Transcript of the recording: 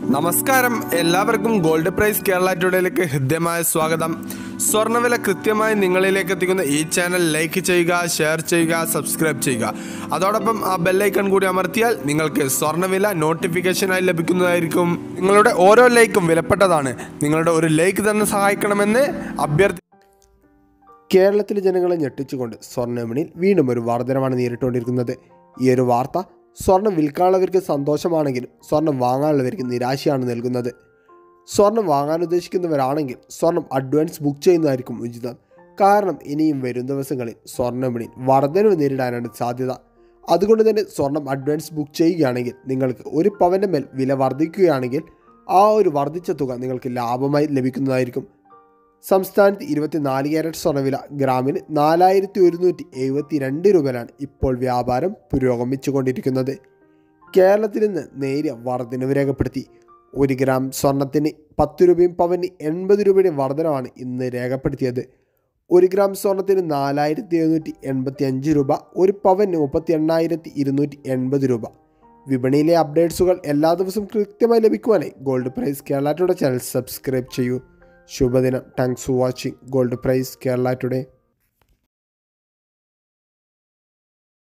നമസ്കാരം എല്ലാവർക്കും gold price Kerala ടുഡേയിലേക്ക് ഹൃദ്യമായ സ്വാഗതം സ്വർണ്ണവില കൃത്യമായി നിങ്ങളിലേക്ക് എത്തിക്കുന്ന ഈ ചാനൽ ലൈക്ക് ചെയ്യുക ഷെയർ ചെയ്യുക സബ്സ്ക്രൈബ് ചെയ്യുക അതോടൊപ്പം ആ ബെല്ലൈക്കൺ കൂടി അമർത്തിയാൽ നിങ്ങൾക്ക് സ്വർണ്ണവില നോട്ടിഫിക്കേഷനായി ലഭിക്കുന്നതായിരിക്കും നിങ്ങളുടെ ഓരോ ലൈക്കും വിലപ്പെട്ടതാണ് നിങ്ങളുടെ ഒരു ലൈക്ക് തന്നെ സഹായിക്കണമെന്ന് അഭ്യർത്ഥി കേരളത്തിലെ ജനങ്ങളെ ഞെട്ടിച്ചുകൊണ്ട് സ്വർണ്ണവിപണിയിൽ വീണ്ടും ഒരു വർധനമാണ് നേരിട്ടുകൊണ്ടിരിക്കുന്നത് ഈ ഒരു വാർത്ത സ്വർണം വിൽക്കാനുള്ളവർക്ക് സന്തോഷമാണെങ്കിലും സ്വർണം വാങ്ങാനുള്ളവർക്ക് നിരാശയാണ് നൽകുന്നത് സ്വർണം വാങ്ങാൻ ഉദ്ദേശിക്കുന്നവരാണെങ്കിൽ സ്വർണം അഡ്വാൻസ് ബുക്ക് ചെയ്യുന്നതായിരിക്കും ഉചിതം കാരണം ഇനിയും വരും ദിവസങ്ങളിൽ സ്വർണ്ണവിപണിയിൽ വർധനവ് നേരിടാനാണ് സാധ്യത അതുകൊണ്ട് തന്നെ സ്വർണം അഡ്വാൻസ് ബുക്ക് ചെയ്യുകയാണെങ്കിൽ നിങ്ങൾക്ക് ഒരു പവൻ്റെ മേൽ വില വർദ്ധിക്കുകയാണെങ്കിൽ ആ ഒരു വർദ്ധിച്ച തുക നിങ്ങൾക്ക് ലാഭമായി ലഭിക്കുന്നതായിരിക്കും സംസ്ഥാനത്ത് ഇരുപത്തിനാല് ക്യാരറ്റ് സ്വർണ്ണവില ഗ്രാമിന് നാലായിരത്തി ഒരുന്നൂറ്റി എഴുപത്തി രണ്ട് രൂപയിലാണ് ഇപ്പോൾ വ്യാപാരം പുരോഗമിച്ചുകൊണ്ടിരിക്കുന്നത് കേരളത്തിൽ നിന്ന് നേരിയ വർധനവ് രേഖപ്പെടുത്തി ഒരു ഗ്രാം സ്വർണത്തിന് പത്ത് രൂപയും പവന് എൺപത് രൂപയുടെയും വർധനമാണ് ഇന്ന് രേഖപ്പെടുത്തിയത് ഒരു ഗ്രാം സ്വർണത്തിന് നാലായിരത്തി എഴുന്നൂറ്റി എൺപത്തി അഞ്ച് രൂപ ഒരു പവന് മുപ്പത്തി എണ്ണായിരത്തി ഇരുന്നൂറ്റി എൺപത് രൂപ വിപണിയിലെ അപ്ഡേറ്റ്സുകൾ എല്ലാ ദിവസവും കൃത്യമായി ലഭിക്കുവാനായി gold price Kerala today channel subscribe ചെയ്യൂ ശുഭദിനം thanks for watching gold price Kerala today